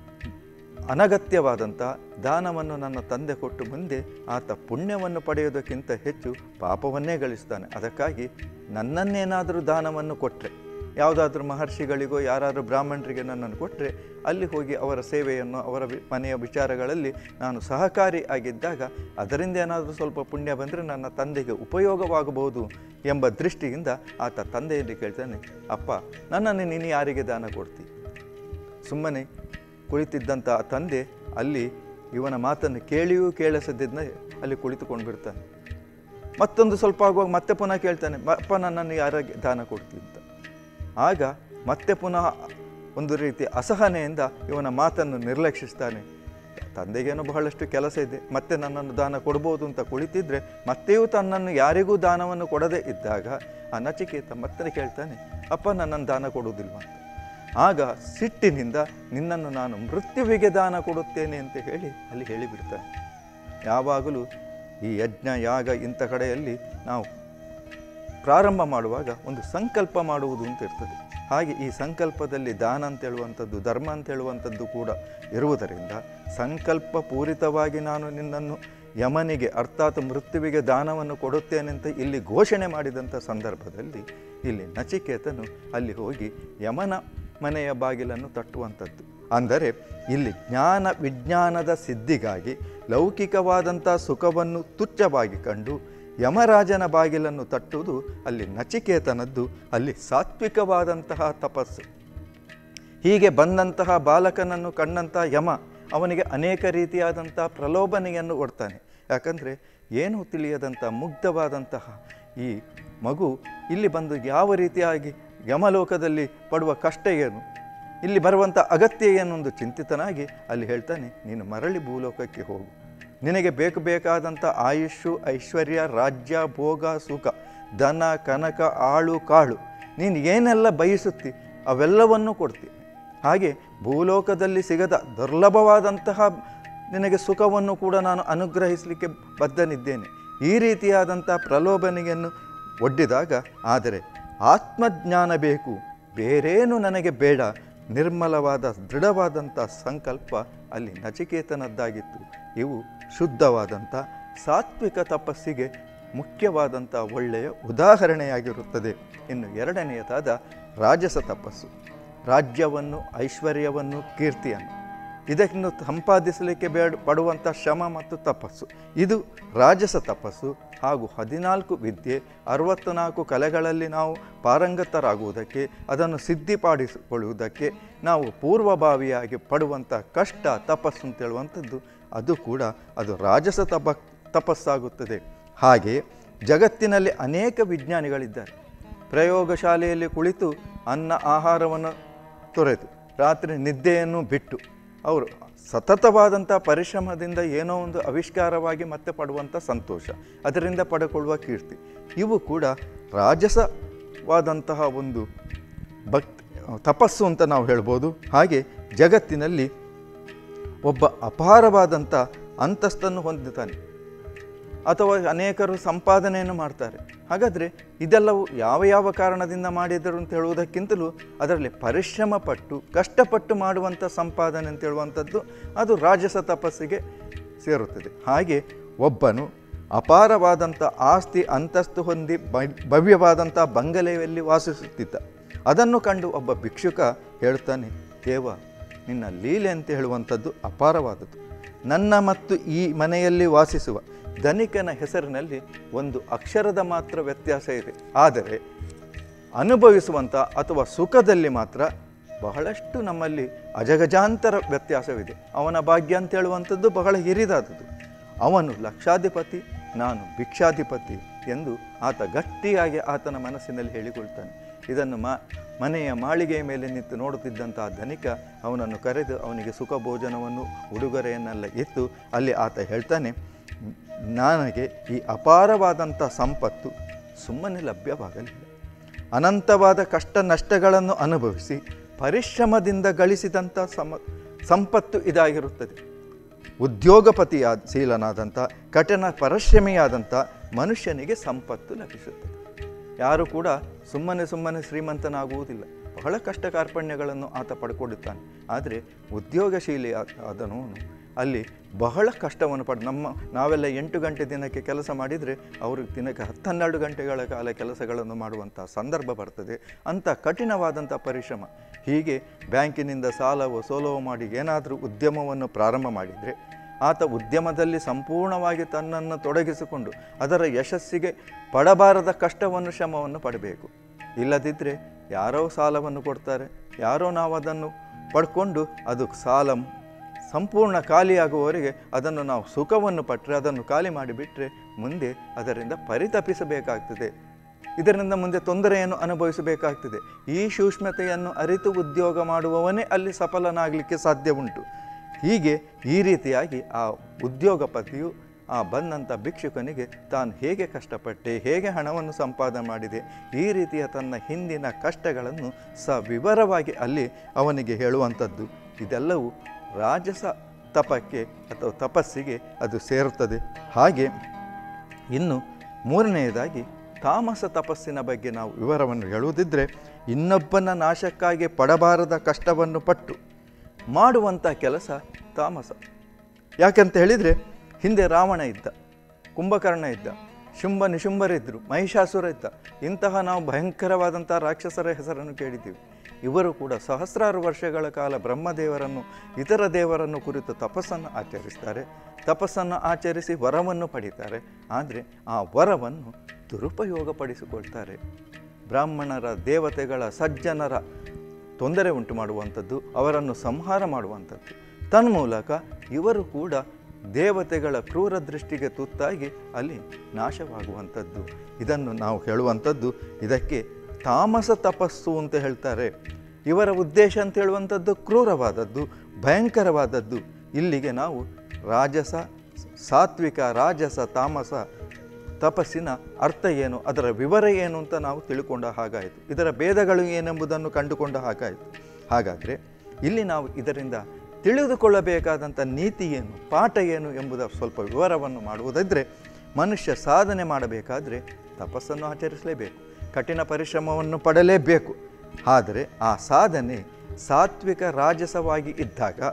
ಅನಗತ್ಯವಾದಂತಹ ದಾನವನ್ನು ನನ್ನ ತಂದೆ ಕೊಟ್ಟು ಮುಂದೆ ಆತ ಪುಣ್ಯವನ್ನು ಪಡೆಯೋದಕ್ಕಿಂತ ಹೆಚ್ಚು ಪಾಪವನ್ನೇ ಗಳಿಸ್ತಾನೆ ಅದಕ್ಕಾಗಿ ನನ್ನನ್ನೇನಾದರೂ ದಾನವನ್ನು ಕೊಟ್ಟರೆ ಯಾವುದಾದ್ರೂ ಮಹರ್ಷಿಗಳಿಗೋ ಯಾರಾದರೂ ಬ್ರಾಹ್ಮಣರಿಗೆ ನನ್ನನ್ನು ಕೊಟ್ಟರೆ ಅಲ್ಲಿ ಹೋಗಿ ಅವರ ಸೇವೆಯನ್ನು ಅವರ ವಿ- ಮನೆಯ ವಿಚಾರಗಳಲ್ಲಿ ನಾನು ಸಹಕಾರಿ ಆಗಿದ್ದಾಗ ಅದರಿಂದ ಏನಾದರೂ ಸ್ವಲ್ಪ ಪುಣ್ಯ ಬಂದರೆ ನನ್ನ ತಂದೆಗೆ ಉಪಯೋಗವಾಗಬಹುದು ಎಂಬ ದೃಷ್ಟಿಯಿಂದ ಆತ ತಂದೆಯಲ್ಲಿ ಕೇಳ್ತಾನೆ ಅಪ್ಪ ನನ್ನನ್ನು ನೀನು ಯಾರಿಗೆ ದಾನ ಕೊಡ್ತಿ ಸುಮ್ಮನೆ ಕುಳಿತಿದ್ದಂಥ ಆ ತಂದೆ ಅಲ್ಲಿ ಇವನ ಮಾತನ್ನು ಕೇಳಿಯೂ ಕೇಳಿಸದಿದ್ದ ಅಲ್ಲಿ ಕುಳಿತುಕೊಂಡು ಬಿಡ್ತಾನೆ ಮತ್ತೊಂದು ಸ್ವಲ್ಪ ಆಗುವಾಗ ಮತ್ತೆ ಪುನಃ ಕೇಳ್ತಾನೆ "ಮ- ಅಪ್ಪ ನನ್ನನ್ನು ಯಾರಿಗೆ ದಾನ ಕೊಡ್ತಿ ಅಂತ ಆಗ ಮತ್ತೆ ಪುನಃ ಒಂದು ರೀತಿ ಅಸಹನೆಯಿಂದ ಇವನ ಮಾತನ್ನು ನಿರ್ಲಕ್ಷಿಸ್ತಾನೆ ತಂದೆಗೇನೋ ಬಹಳಷ್ಟು ಕೆಲಸ ಇದೆ ಮತ್ತೆ ನನ್ನನ್ನು ದಾನ ಕೊಡ್ಬೋದು ಅಂತ ಕುಳಿತಿದ್ರೆ ಮತ್ತೆಯೂ ತನ್ನನ್ನು ಯಾರಿಗೂ ದಾನವನ್ನು ಕೊಡದೇ ಇದ್ದಾಗ ಆ ನಚಿಕೇತ ಮತ್ತೆ ಕೇಳ್ತಾನೆ ಅಪ್ಪ ನನ್ನನ್ನು ದಾನ ಕೊಡುವುದಿಲ್ವ ಅಂತ ಆಗ ಸಿಟ್ಟಿನಿಂದ ನಿನ್ನನ್ನು ನಾನು ಮೃತ್ಯುವಿಗೆ ದಾನ ಕೊಡುತ್ತೇನೆ ಅಂತ ಹೇಳಿ ಅಲ್ಲಿ ಹೇಳಿಬಿಡ್ತಾನೆ ಯಾವಾಗಲೂ ಈ ಯಜ್ಞ ಯಾಗ ಇಂಥ ಕಡೆಯಲ್ಲಿ ನಾವು ಪ್ರಾರಂಭ ಮಾಡುವಾಗ ಒಂದು ಸಂಕಲ್ಪ ಮಾಡುವುದು ಅಂತ ಇರ್ತದೆ ಹಾಗೆ ಈ ಸಂಕಲ್ಪದಲ್ಲಿ ದಾನ ಅಂತ ಹೇಳುವಂಥದ್ದು ಧರ್ಮ ಅಂತ ಹೇಳುವಂಥದ್ದು ಕೂಡ ಇರುವುದರಿಂದ ಸಂಕಲ್ಪ ಪೂರಿತವಾಗಿ ನಾನು ನಿನ್ನನ್ನು ಯಮನಿಗೆ ಅರ್ಥಾತ್ ಮೃತ್ಯುವಿಗೆ ದಾನವನ್ನು ಕೊಡುತ್ತೇನೆ ಅಂತ ಇಲ್ಲಿ ಘೋಷಣೆ ಮಾಡಿದಂಥ ಸಂದರ್ಭದಲ್ಲಿ ಇಲ್ಲಿ ನಚಿಕೇತನು ಅಲ್ಲಿ ಹೋಗಿ ಯಮನ ಮನೆಯ ಬಾಗಿಲನ್ನು ತಟ್ಟುವಂಥದ್ದು ಅಂದರೆ ಇಲ್ಲಿ ಜ್ಞಾನ ವಿಜ್ಞಾನದ ಸಿದ್ಧಿಗಾಗಿ ಲೌಕಿಕವಾದಂಥ ಸುಖವನ್ನು ತುಚ್ಛವಾಗಿ ಕಂಡು ಯಮರಾಜನ ಬಾಗಿಲನ್ನು ತಟ್ಟುವುದು ಅಲ್ಲಿ ನಚಿಕೇತನದ್ದು ಅಲ್ಲಿ ಸಾತ್ವಿಕವಾದಂತಹ ತಪಸ್ಸು ಹೀಗೆ ಬಂದಂತಹ ಬಾಲಕನನ್ನು ಕಂಡಂಥ ಯಮ ಅವನಿಗೆ ಅನೇಕ ರೀತಿಯಾದಂಥ ಪ್ರಲೋಭನೆಯನ್ನು ಕೊಡ್ತಾನೆ ಯಾಕಂದರೆ ಏನೂ ತಿಳಿಯದಂಥ ಮುಗ್ಧವಾದಂತಹ ಈ ಮಗು ಇಲ್ಲಿ ಬಂದು ಯಾವ ರೀತಿಯಾಗಿ ಯಮಲೋಕದಲ್ಲಿ ಪಡುವ ಕಷ್ಟ ಏನು ಇಲ್ಲಿ ಬರುವಂಥ ಅಗತ್ಯ ಏನೊಂದು ಚಿಂತಿತನಾಗಿ ಅಲ್ಲಿ ಹೇಳ್ತಾನೆ ನೀನು ಮರಳಿ ಭೂಲೋಕಕ್ಕೆ ಹೋಗು ನಿನಗೆ ಬೇಕು ಬೇಕಾದಂಥ ಆಯುಷು ಐಶ್ವರ್ಯ ರಾಜ್ಯ ಭೋಗ ಸುಖ ದನ ಕನಕ ಆಳು ಕಾಳು ನೀನು ಏನೆಲ್ಲ ಬಯಸುತ್ತಿ ಅವೆಲ್ಲವನ್ನೂ ಕೊಡ್ತೀನಿ ಹಾಗೆ ಭೂಲೋಕದಲ್ಲಿ ಸಿಗದ ದುರ್ಲಭವಾದಂತಹ ನಿನಗೆ ಸುಖವನ್ನು ಕೂಡ ನಾನು ಅನುಗ್ರಹಿಸಲಿಕ್ಕೆ ಬದ್ಧನಿದ್ದೇನೆ ಈ ರೀತಿಯಾದಂಥ ಪ್ರಲೋಭನೆಯನ್ನು ಒಡ್ಡಿದಾಗ ಆದರೆ ಆತ್ಮಜ್ಞಾನ ಬೇಕು ಬೇರೇನು ನನಗೆ ಬೇಡ ನಿರ್ಮಲವಾದ ದೃಢವಾದಂಥ ಸಂಕಲ್ಪ ಅಲ್ಲಿ ನಚಿಕೇತನದ್ದಾಗಿತ್ತು ಇವು ಶುದ್ಧವಾದಂಥ ಸಾತ್ವಿಕ ತಪಸ್ಸಿಗೆ ಮುಖ್ಯವಾದಂಥ ಒಳ್ಳೆಯ ಉದಾಹರಣೆಯಾಗಿರುತ್ತದೆ ಇನ್ನು ಎರಡನೆಯದಾದ ರಾಜಸ ತಪಸ್ಸು ರಾಜ್ಯವನ್ನು ಐಶ್ವರ್ಯವನ್ನು ಕೀರ್ತಿಯನ್ನು ಇದನ್ನು ಸಂಪಾದಿಸಲಿಕ್ಕೆ ಬೇಡ ಪಡುವಂಥ ಶ್ರಮ ಮತ್ತು ತಪಸ್ಸು ಇದು ರಾಜಸ ತಪಸ್ಸು ಹಾಗೂ ಹದಿನಾಲ್ಕು ವಿದ್ಯೆ ಅರವತ್ತು ನಾಲ್ಕು ಕಲೆಗಳಲ್ಲಿ ನಾವು ಪಾರಂಗತರಾಗುವುದಕ್ಕೆ ಅದನ್ನು ಸಿದ್ಧಿಪಾಡಿಸಿಕೊಳ್ಳುವುದಕ್ಕೆ ನಾವು ಪೂರ್ವಭಾವಿಯಾಗಿ ಪಡುವಂಥ ಕಷ್ಟ ತಪಸ್ಸು ಅಂತ ಹೇಳುವಂಥದ್ದು ಅದು ಕೂಡ ಅದು ರಾಜಸ ತಪ ತಪಸ್ಸಾಗುತ್ತದೆ ಹಾಗೆ ಜಗತ್ತಿನಲ್ಲಿ ಅನೇಕ ವಿಜ್ಞಾನಿಗಳಿದ್ದಾರೆ ಪ್ರಯೋಗಶಾಲೆಯಲ್ಲಿ ಕುಳಿತು ಅನ್ನ ಆಹಾರವನ್ನು ತೊರೆದು ರಾತ್ರಿ ನಿದ್ದೆಯನ್ನು ಬಿಟ್ಟು ಅವರು ಸತತವಾದಂಥ ಪರಿಶ್ರಮದಿಂದ ಏನೋ ಒಂದು ಆವಿಷ್ಕಾರವಾಗಿ ಮತ್ತೆ ಪಡುವಂಥ ಸಂತೋಷ ಅದರಿಂದ ಪಡೆಕೊಳ್ಳುವ ಕೀರ್ತಿ ಇವು ಕೂಡ ರಾಜಸವಾದಂತಹ ಒಂದು ಭಕ್ತಿ ತಪಸ್ಸು ಅಂತ ನಾವು ಹೇಳ್ಬೋದು ಹಾಗೆ ಜಗತ್ತಿನಲ್ಲಿ ಒಬ್ಬ ಅಪಾರವಾದಂಥ ಅಂತಸ್ತನ್ನು ಹೊಂದುತ್ತಾನೆ ಅಥವಾ ಅನೇಕರು ಸಂಪಾದನೆಯನ್ನು ಮಾಡ್ತಾರೆ ಹಾಗಾದರೆ ಇದೆಲ್ಲವೂ ಯಾವ ಯಾವ ಕಾರಣದಿಂದ ಮಾಡಿದರು ಅಂತ ಹೇಳುವುದಕ್ಕಿಂತಲೂ ಅದರಲ್ಲಿ ಪರಿಶ್ರಮ ಪಟ್ಟು ಕಷ್ಟಪಟ್ಟು ಮಾಡುವಂಥ ಸಂಪಾದನೆ ಅಂತ ಹೇಳುವಂಥದ್ದು ಅದು ರಾಜಸ ತಪಸ್ಸಿಗೆ ಸೇರುತ್ತದೆ ಹಾಗೆ ಒಬ್ಬನು ಅಪಾರವಾದಂಥ ಆಸ್ತಿ ಅಂತಸ್ತು ಹೊಂದಿ ಬ- ಭವ್ಯವಾದಂಥ ಬಂಗಲೆಯಲ್ಲಿ ವಾಸಿಸುತ್ತಿದ್ದ ಅದನ್ನು ಕಂಡು ಒಬ್ಬ ಭಿಕ್ಷುಕ ಹೇಳ್ತಾನೆ ದೇವ ನಿನ್ನ ಲೀಲೆ ಅಂತ ಹೇಳುವಂಥದ್ದು ಅಪಾರವಾದದ್ದು ನನ್ನ ಮತ್ತು ಈ ಮನೆಯಲ್ಲಿ ವಾಸಿಸುವ ಧನಿಕನ ಹೆಸರಿನಲ್ಲಿ ಒಂದು ಅಕ್ಷರದ ಮಾತ್ರ ವ್ಯತ್ಯಾಸ ಇದೆ ಆದರೆ ಅನುಭವಿಸುವಂಥ ಅಥವಾ ಸುಖದಲ್ಲಿ ಮಾತ್ರ ಬಹಳಷ್ಟು ನಮ್ಮಲ್ಲಿ ಅಜಗಜಾಂತರ ವ್ಯತ್ಯಾಸವಿದೆ ಅವನ ಭಾಗ್ಯ ಅಂತ ಹೇಳುವಂಥದ್ದು ಬಹಳ ಹಿರಿದಾದದ್ದು ಅವನು ಲಕ್ಷಾಧಿಪತಿ ನಾನು ಭಿಕ್ಷಾಧಿಪತಿ ಎಂದು ಆತ ಗಟ್ಟಿಯಾಗಿ ಆತನ ಮನಸ್ಸಿನಲ್ಲಿ ಹೇಳಿಕೊಳ್ತಾನೆ ಇದನ್ನು ಮಾ ಮನೆಯ ಮಾಳಿಗೆಯ ಮೇಲೆ ನಿಂತು ನೋಡುತ್ತಿದ್ದಂಥ ಆ ಧನಿಕ ಅವನನ್ನು ಕರೆದು ಅವನಿಗೆ ಸುಖ ಭೋಜನವನ್ನು ಉಡುಗೊರೆಯನ್ನೆಲ್ಲ ಇತ್ತು ಅಲ್ಲಿ ಆತ ಹೇಳ್ತಾನೆ ನನಗೆ ಈ ಅಪಾರವಾದಂಥ ಸಂಪತ್ತು ಸುಮ್ಮನೆ ಲಭ್ಯವಾಗಲಿಲ್ಲ ಅನಂತವಾದ ಕಷ್ಟ ನಷ್ಟಗಳನ್ನು ಅನುಭವಿಸಿ ಪರಿಶ್ರಮದಿಂದ ಗಳಿಸಿದಂಥ ಸಮ ಸಂಪತ್ತು ಇದಾಗಿರುತ್ತದೆ ಉದ್ಯೋಗಪತಿಯಾದ ಶೀಲನಾದಂಥ ಕಠಿಣ ಪರಿಶ್ರಮಿಯಾದಂಥ ಮನುಷ್ಯನಿಗೆ ಸಂಪತ್ತು ಲಭಿಸುತ್ತದೆ ಯಾರು ಕೂಡ ಸುಮ್ಮನೆ ಸುಮ್ಮನೆ ಶ್ರೀಮಂತನಾಗುವುದಿಲ್ಲ ಬಹಳ ಕಷ್ಟ ಕಾರ್ಪಣ್ಯಗಳನ್ನು ಆತ ಪಡ್ಕೊಳ್ಳುತ್ತಾನೆ ಆದರೆ ಉದ್ಯೋಗಶೀಲಿ ಆದ- ಆದನು ಅಲ್ಲಿ ಬಹಳ ಕಷ್ಟವನ್ನು ಪಡೆದು ನಮ್ಮ ನಾವೆಲ್ಲ ಎಂಟು ಗಂಟೆ ದಿನಕ್ಕೆ ಕೆಲಸ ಮಾಡಿದರೆ ಅವರು ದಿನಕ್ಕೆ ಹತ್ತು ಹನ್ನೆರಡು ಗಂಟೆಗಳ ಕಾಲ ಕೆಲಸಗಳನ್ನು ಮಾಡುವಂಥ ಸಂದರ್ಭ ಬರ್ತದೆ ಅಂಥ ಕಠಿಣವಾದಂಥ ಪರಿಶ್ರಮ ಹೀಗೆ ಬ್ಯಾಂಕಿನಿಂದ ಸಾಲವೋ ಸೋಲವೋ ಮಾಡಿ ಏನಾದರೂ ಉದ್ಯಮವನ್ನು ಪ್ರಾರಂಭ ಮಾಡಿದರೆ ಆತ ಉದ್ಯಮದಲ್ಲಿ ಸಂಪೂರ್ಣವಾಗಿ ತನ್ನನ್ನು ತೊಡಗಿಸಿಕೊಂಡು ಅದರ ಯಶಸ್ಸಿಗೆ ಪಡಬಾರದ ಕಷ್ಟವನ್ನು ಶ್ರಮವನ್ನು ಪಡಬೇಕು ಇಲ್ಲದಿದ್ದರೆ ಯಾರೋ ಸಾಲವನ್ನು ಕೊಡ್ತಾರೆ ಯಾರೋ ನಾವು ಅದನ್ನು ಪಡ್ಕೊಂಡು ಅದು ಸಾಲ ಸಂಪೂರ್ಣ ಖಾಲಿಯಾಗುವವರೆಗೆ ಅದನ್ನು ನಾವು ಸುಖವನ್ನು ಪಟ್ಟರೆ ಅದನ್ನು ಖಾಲಿ ಮಾಡಿಬಿಟ್ರೆ ಮುಂದೆ ಅದರಿಂದ ಪರಿತಪಿಸಬೇಕಾಗ್ತದೆ ಇದರಿಂದ ಮುಂದೆ ತೊಂದರೆಯನ್ನು ಅನುಭವಿಸಬೇಕಾಗ್ತದೆ ಈ ಸೂಕ್ಷ್ಮತೆಯನ್ನು ಅರಿತು ಉದ್ಯೋಗ ಮಾಡುವವನೇ ಅಲ್ಲಿ ಸಫಲನಾಗಲಿಕ್ಕೆ ಸಾಧ್ಯ ಉಂಟು ಹೀಗೆ ಈ ರೀತಿಯಾಗಿ ಆ ಉದ್ಯೋಗಪತಿಯು ಆ ಬಂದಂಥ ಭಿಕ್ಷುಕನಿಗೆ ತಾನು ಹೇಗೆ ಕಷ್ಟಪಟ್ಟೆ ಹೇಗೆ ಹಣವನ್ನು ಸಂಪಾದನೆ ಮಾಡಿದೆ ಈ ರೀತಿಯ ತನ್ನ ಹಿಂದಿನ ಕಷ್ಟಗಳನ್ನು ಸವಿವರವಾಗಿ ಅಲ್ಲಿ ಅವನಿಗೆ ಹೇಳುವಂಥದ್ದು ಇದೆಲ್ಲವೂ ರಾಜಸ ತಪಕ್ಕೆ ಅಥವಾ ತಪಸ್ಸಿಗೆ ಅದು ಸೇರುತ್ತದೆ ಹಾಗೆ ಇನ್ನು ಮೂರನೆಯದಾಗಿ ತಾಮಸ ತಪಸ್ಸಿನ ಬಗ್ಗೆ ನಾವು ವಿವರವನ್ನು ಹೇಳುವುದಿದ್ದರೆ ಇನ್ನೊಬ್ಬನ ನಾಶಕ್ಕಾಗಿ ಪಡಬಾರದ ಕಷ್ಟವನ್ನು ಪಟ್ಟು ಮಾಡುವಂಥ ಕೆಲಸ ತಾಮಸ ಯಾಕಂತ ಹೇಳಿದರೆ ಹಿಂದೆ ರಾವಣ ಇದ್ದ ಕುಂಭಕರ್ಣ ಇದ್ದ ಶುಂಭ ನಿಶುಂಭರಿದ್ದರು ಮಹಿಷಾಸುರ ಇದ್ದ ಇಂತಹ ನಾವು ಭಯಂಕರವಾದಂಥ ರಾಕ್ಷಸರ ಹೆಸರನ್ನು ಕೇಳಿದ್ದೀವಿ ಇವರು ಕೂಡ ಸಹಸ್ರಾರು ವರ್ಷಗಳ ಕಾಲ ಬ್ರಹ್ಮದೇವರನ್ನು ಇತರ ದೇವರನ್ನು ಕುರಿತು ತಪಸ್ಸನ್ನು ಆಚರಿಸ್ತಾರೆ ತಪಸ್ಸನ್ನು ಆಚರಿಸಿ ವರವನ್ನು ಪಡೀತಾರೆ ಆದರೆ ಆ ವರವನ್ನು ದುರುಪಯೋಗಪಡಿಸಿಕೊಳ್ತಾರೆ ಬ್ರಾಹ್ಮಣರ ದೇವತೆಗಳ ಸಜ್ಜನರ ತೊಂದರೆ ಉಂಟು ಮಾಡುವಂಥದ್ದು ಅವರನ್ನು ಸಂಹಾರ ಮಾಡುವಂಥದ್ದು ತನ್ಮೂಲಕ ಇವರು ಕೂಡ ದೇವತೆಗಳ ಕ್ರೂರ ದೃಷ್ಟಿಗೆ ತುತ್ತಾಗಿ ಅಲ್ಲಿ ನಾಶವಾಗುವಂಥದ್ದು ಇದನ್ನು ನಾವು ಹೇಳುವಂಥದ್ದು ಇದಕ್ಕೆ ತಾಮಸ ತಪಸ್ಸು ಅಂತ ಹೇಳ್ತಾರೆ ಇವರ ಉದ್ದೇಶ ಅಂತ ಹೇಳುವಂಥದ್ದು ಕ್ರೂರವಾದದ್ದು ಭಯಂಕರವಾದದ್ದು ಇಲ್ಲಿಗೆ ನಾವು ರಾಜಸ ಸಾತ್ವಿಕ ರಾಜಸ ತಾಮಸ ತಪಸ್ಸಿನ ಅರ್ಥ ಏನು ಅದರ ವಿವರ ಏನು ಅಂತ ನಾವು ತಿಳ್ಕೊಂಡ ಹಾಗಾಯಿತು ಇದರ ಭೇದಗಳು ಏನೆಂಬುದನ್ನು ಕಂಡುಕೊಂಡ ಹಾಗಾಯಿತು ಹಾಗಾದರೆ ಇಲ್ಲಿ ನಾವು ಇದರಿಂದ ತಿಳಿದುಕೊಳ್ಳಬೇಕಾದಂಥ ನೀತಿ ಏನು ಪಾಠ ಏನು ಎಂಬುದರ ಸ್ವಲ್ಪ ವಿವರವನ್ನು ಮಾಡುವುದಾದರೆ ಮನುಷ್ಯ ಸಾಧನೆ ಮಾಡಬೇಕಾದರೆ ತಪಸ್ಸನ್ನು ಆಚರಿಸಲೇಬೇಕು ಕಠಿಣ ಪರಿಶ್ರಮವನ್ನು ಪಡಲೇಬೇಕು ಆದರೆ ಆ ಸಾಧನೆ ಸಾತ್ವಿಕ ರಾಜಸವಾಗಿ ಇದ್ದಾಗ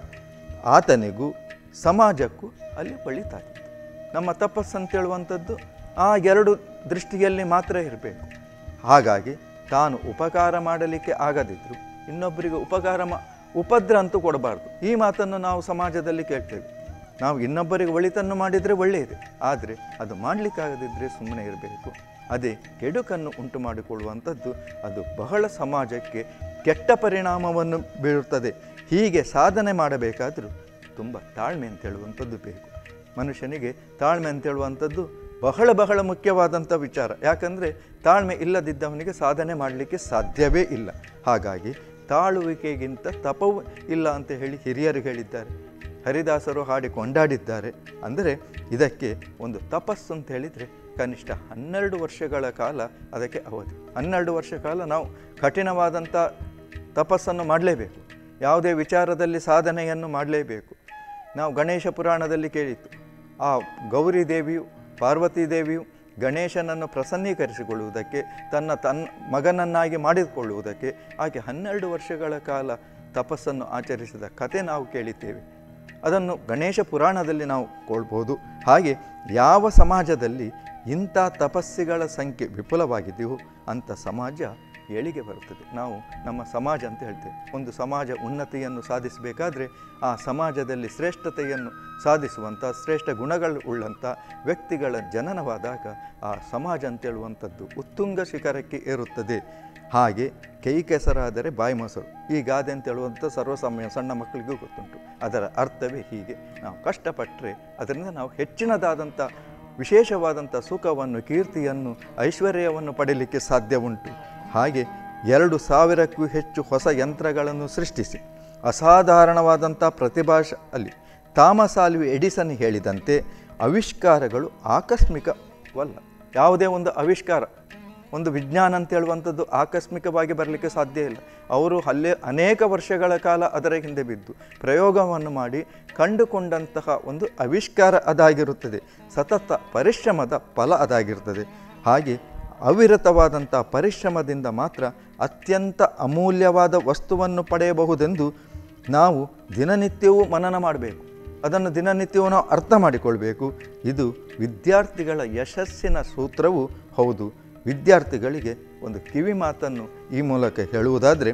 ಆತನಿಗೂ ಸಮಾಜಕ್ಕೂ ಅಲ್ಲಿ ಒಳಿತಾಗಿತ್ತು ನಮ್ಮ ತಪಸ್ಸು ಅಂತೇಳುವಂಥದ್ದು ಆ ಎರಡು ದೃಷ್ಟಿಯಲ್ಲಿ ಮಾತ್ರ ಇರಬೇಕು ಹಾಗಾಗಿ ತಾನು ಉಪಕಾರ ಮಾಡಲಿಕ್ಕೆ ಆಗದಿದ್ದರೂ ಇನ್ನೊಬ್ಬರಿಗೆ ಉಪಕಾರ ಮಾ ಉಪದ್ರ ಅಂತೂ ಕೊಡಬಾರ್ದು ಈ ಮಾತನ್ನು ನಾವು ಸಮಾಜದಲ್ಲಿ ಕೇಳ್ತೇವೆ ನಾವು ಇನ್ನೊಬ್ಬರಿಗೆ ಒಳಿತನ್ನು ಮಾಡಿದರೆ ಒಳ್ಳೆಯದು ಆದರೆ ಅದು ಮಾಡಲಿಕ್ಕಾಗದಿದ್ದರೆ ಸುಮ್ಮನೆ ಇರಬೇಕು ಅದೇ ಕೆಡುಕನ್ನು ಉಂಟು ಮಾಡಿಕೊಳ್ಳುವಂಥದ್ದು ಅದು ಬಹಳ ಸಮಾಜಕ್ಕೆ ಕೆಟ್ಟ ಪರಿಣಾಮವನ್ನು ಬೀರುತ್ತದೆ ಹೀಗೆ ಸಾಧನೆ ಮಾಡಬೇಕಾದರೂ ತುಂಬ ತಾಳ್ಮೆ ಅಂತ ಹೇಳುವಂಥದ್ದು ಬೇಕು ಮನುಷ್ಯನಿಗೆ ತಾಳ್ಮೆ ಅಂತ ಹೇಳುವಂಥದ್ದು ಬಹಳ ಬಹಳ ಮುಖ್ಯವಾದಂಥ ವಿಚಾರ ಯಾಕಂದರೆ ತಾಳ್ಮೆ ಇಲ್ಲದಿದ್ದವನಿಗೆ ಸಾಧನೆ ಮಾಡಲಿಕ್ಕೆ ಸಾಧ್ಯವೇ ಇಲ್ಲ ಹಾಗಾಗಿ ತಾಳುವಿಕೆಗಿಂತ ತಪವೂ ಇಲ್ಲ ಅಂತ ಹೇಳಿ ಹಿರಿಯರು ಹೇಳಿದ್ದಾರೆ ಹರಿದಾಸರು ಹಾಡಿ ಕೊಂಡಾಡಿದ್ದಾರೆ ಅಂದರೆ ಇದಕ್ಕೆ ಒಂದು ತಪಸ್ಸು ಅಂತ ಹೇಳಿದರೆ ಕನಿಷ್ಠ ಹನ್ನೆರಡು ವರ್ಷಗಳ ಕಾಲ ಅದಕ್ಕೆ ಅವಧಿ ಹನ್ನೆರಡು ವರ್ಷ ಕಾಲ ನಾವು ಕಠಿಣವಾದಂಥ ತಪಸ್ಸನ್ನು ಮಾಡಲೇಬೇಕು ಯಾವುದೇ ವಿಚಾರದಲ್ಲಿ ಸಾಧನೆಯನ್ನು ಮಾಡಲೇಬೇಕು ನಾವು ಗಣೇಶ ಪುರಾಣದಲ್ಲಿ ಕೇಳಿತ್ತು ಆ ಗೌರಿ ದೇವಿಯು ಪಾರ್ವತಿ ದೇವಿಯು ಗಣೇಶನನ್ನು ಪ್ರಸನ್ನೀಕರಿಸಿಕೊಳ್ಳುವುದಕ್ಕೆ ತನ್ನ ತನ್ನ ಮಗನನ್ನಾಗಿ ಮಾಡಿಕೊಳ್ಳುವುದಕ್ಕೆ ಆಕೆ ಹನ್ನೆರಡು ವರ್ಷಗಳ ಕಾಲ ತಪಸ್ಸನ್ನು ಆಚರಿಸಿದ ಕತೆ ನಾವು ಕೇಳಿದ್ದೇವೆ ಅದನ್ನು ಗಣೇಶ ಪುರಾಣದಲ್ಲಿ ನಾವು ಕೊಳ್ಬೋದು ಹಾಗೆ ಯಾವ ಸಮಾಜದಲ್ಲಿ ಇಂಥ ತಪಸ್ಸಿಗಳ ಸಂಖ್ಯೆ ವಿಪುಲವಾಗಿದೆಯೋ ಅಂಥ ಸಮಾಜ ಏಳಿಗೆ ಬರುತ್ತದೆ ನಾವು ನಮ್ಮ ಸಮಾಜ ಅಂತ ಹೇಳ್ತೇವೆ ಒಂದು ಸಮಾಜ ಉನ್ನತಿಯನ್ನು ಸಾಧಿಸಬೇಕಾದ್ರೆ ಆ ಸಮಾಜದಲ್ಲಿ ಶ್ರೇಷ್ಠತೆಯನ್ನು ಸಾಧಿಸುವಂಥ ಶ್ರೇಷ್ಠ ಗುಣಗಳು ಉಳ್ಳಂಥ ವ್ಯಕ್ತಿಗಳ ಜನನವಾದಾಗ ಆ ಸಮಾಜ ಅಂತೇಳುವಂಥದ್ದು ಉತ್ತುಂಗ ಶಿಖರಕ್ಕೆ ಏರುತ್ತದೆ ಹಾಗೆ ಕೈ ಕೆಸರಾದರೆ ಬಾಯಿ ಮೊಸರು ಈ ಗಾದೆ ಅಂತ ಹೇಳುವಂಥ ಸರ್ವಸಾಮಾನ್ಯ ಸಣ್ಣ ಮಕ್ಕಳಿಗೂ ಗೊತ್ತುಂಟು ಅದರ ಅರ್ಥವೇ ಹೀಗೆ ನಾವು ಕಷ್ಟಪಟ್ಟರೆ ಅದರಿಂದ ನಾವು ಹೆಚ್ಚಿನದಾದಂಥ ವಿಶೇಷವಾದಂಥ ಸುಖವನ್ನು ಕೀರ್ತಿಯನ್ನು ಐಶ್ವರ್ಯವನ್ನು ಪಡೀಲಿಕ್ಕೆ ಸಾಧ್ಯ ಉಂಟು ಹಾಗೆ ಎರಡು ಸಾವಿರಕ್ಕೂ ಹೆಚ್ಚು ಹೊಸ ಯಂತ್ರಗಳನ್ನು ಸೃಷ್ಟಿಸಿ ಅಸಾಧಾರಣವಾದಂಥ ಪ್ರತಿಭಾಶ ಅಲ್ಲಿ ಥಾಮಸ್ ಆಲ್ವಿ ಎಡಿಸನ್ ಹೇಳಿದಂತೆ ಆವಿಷ್ಕಾರಗಳು ಆಕಸ್ಮಿಕವಲ್ಲ ಯಾವುದೇ ಒಂದು ಆವಿಷ್ಕಾರ ಒಂದು ವಿಜ್ಞಾನ ಅಂತ ಹೇಳುವಂಥದ್ದು ಆಕಸ್ಮಿಕವಾಗಿ ಬರಲಿಕ್ಕೆ ಸಾಧ್ಯ ಇಲ್ಲ ಅವರು ಅಲ್ಲೇ ಅನೇಕ ವರ್ಷಗಳ ಕಾಲ ಅದರ ಹಿಂದೆ ಬಿದ್ದು ಪ್ರಯೋಗವನ್ನು ಮಾಡಿ ಕಂಡುಕೊಂಡಂತಹ ಒಂದು ಆವಿಷ್ಕಾರ ಅದಾಗಿರುತ್ತದೆ ಸತತ ಪರಿಶ್ರಮದ ಫಲ ಅದಾಗಿರುತ್ತದೆ ಹಾಗೆ ಅವಿರತವಾದಂಥ ಪರಿಶ್ರಮದಿಂದ ಮಾತ್ರ ಅತ್ಯಂತ ಅಮೂಲ್ಯವಾದ ವಸ್ತುವನ್ನು ಪಡೆಯಬಹುದೆಂದು ನಾವು ದಿನನಿತ್ಯವೂ ಮನನ ಮಾಡಬೇಕು ಅದನ್ನು ದಿನನಿತ್ಯವೂ ನಾವು ಅರ್ಥ ಮಾಡಿಕೊಳ್ಬೇಕು ಇದು ವಿದ್ಯಾರ್ಥಿಗಳ ಯಶಸ್ಸಿನ ಸೂತ್ರವೂ ಹೌದು ವಿದ್ಯಾರ್ಥಿಗಳಿಗೆ ಒಂದು ಕಿವಿ ಮಾತನ್ನು ಈ ಮೂಲಕ ಹೇಳುವುದಾದರೆ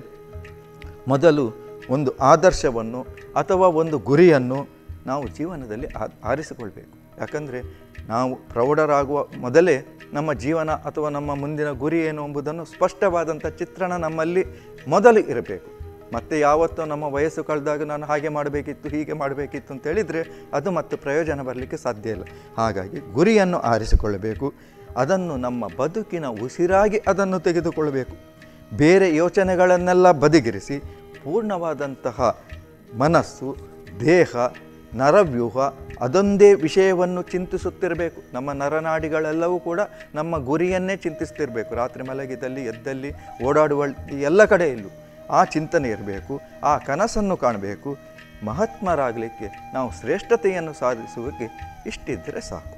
ಮೊದಲು ಒಂದು ಆದರ್ಶವನ್ನು ಅಥವಾ ಒಂದು ಗುರಿಯನ್ನು ನಾವು ಜೀವನದಲ್ಲಿ ಆ ಆರಿಸಿಕೊಳ್ಬೇಕು ಯಾಕಂದರೆ ನಾವು ಪ್ರೌಢರಾಗುವ ಮೊದಲೇ ನಮ್ಮ ಜೀವನ ಅಥವಾ ನಮ್ಮ ಮುಂದಿನ ಗುರಿ ಏನು ಎಂಬುದನ್ನು ಸ್ಪಷ್ಟವಾದಂಥ ಚಿತ್ರಣ ನಮ್ಮಲ್ಲಿ ಮೊದಲು ಇರಬೇಕು ಮತ್ತು ಯಾವತ್ತೋ ನಮ್ಮ ವಯಸ್ಸು ಕಳೆದಾಗ ನಾನು ಹಾಗೆ ಮಾಡಬೇಕಿತ್ತು ಹೀಗೆ ಮಾಡಬೇಕಿತ್ತು ಅಂತ ಹೇಳಿದರೆ ಅದು ಮತ್ತು ಪ್ರಯೋಜನ ಬರಲಿಕ್ಕೆ ಸಾಧ್ಯ ಇಲ್ಲ ಹಾಗಾಗಿ ಗುರಿಯನ್ನು ಆರಿಸಿಕೊಳ್ಳಬೇಕು ಅದನ್ನು ನಮ್ಮ ಬದುಕಿನ ಉಸಿರಾಗಿ ಅದನ್ನು ತೆಗೆದುಕೊಳ್ಳಬೇಕು ಬೇರೆ ಯೋಚನೆಗಳನ್ನೆಲ್ಲ ಬದಿಗಿರಿಸಿ ಪೂರ್ಣವಾದಂತಹ ಮನಸ್ಸು ದೇಹ ನರವ್ಯೂಹ ಅದೊಂದೇ ವಿಷಯವನ್ನು ಚಿಂತಿಸುತ್ತಿರಬೇಕು ನಮ್ಮ ನರನಾಡಿಗಳೆಲ್ಲವೂ ಕೂಡ ನಮ್ಮ ಗುರಿಯನ್ನೇ ಚಿಂತಿಸ್ತಿರಬೇಕು ರಾತ್ರಿ ಮಲಗಿದಲ್ಲಿ ಎದ್ದಲ್ಲಿ ಓಡಾಡುವ ಎಲ್ಲ ಕಡೆಯಲ್ಲೂ ಆ ಚಿಂತನೆ ಇರಬೇಕು ಆ ಕನಸನ್ನು ಕಾಣಬೇಕು ಮಹಾತ್ಮರಾಗಲಿಕ್ಕೆ ನಾವು ಶ್ರೇಷ್ಠತೆಯನ್ನು ಸಾಧಿಸುವಕ್ಕೆ ಇಷ್ಟಿದ್ದರೆ ಸಾಕು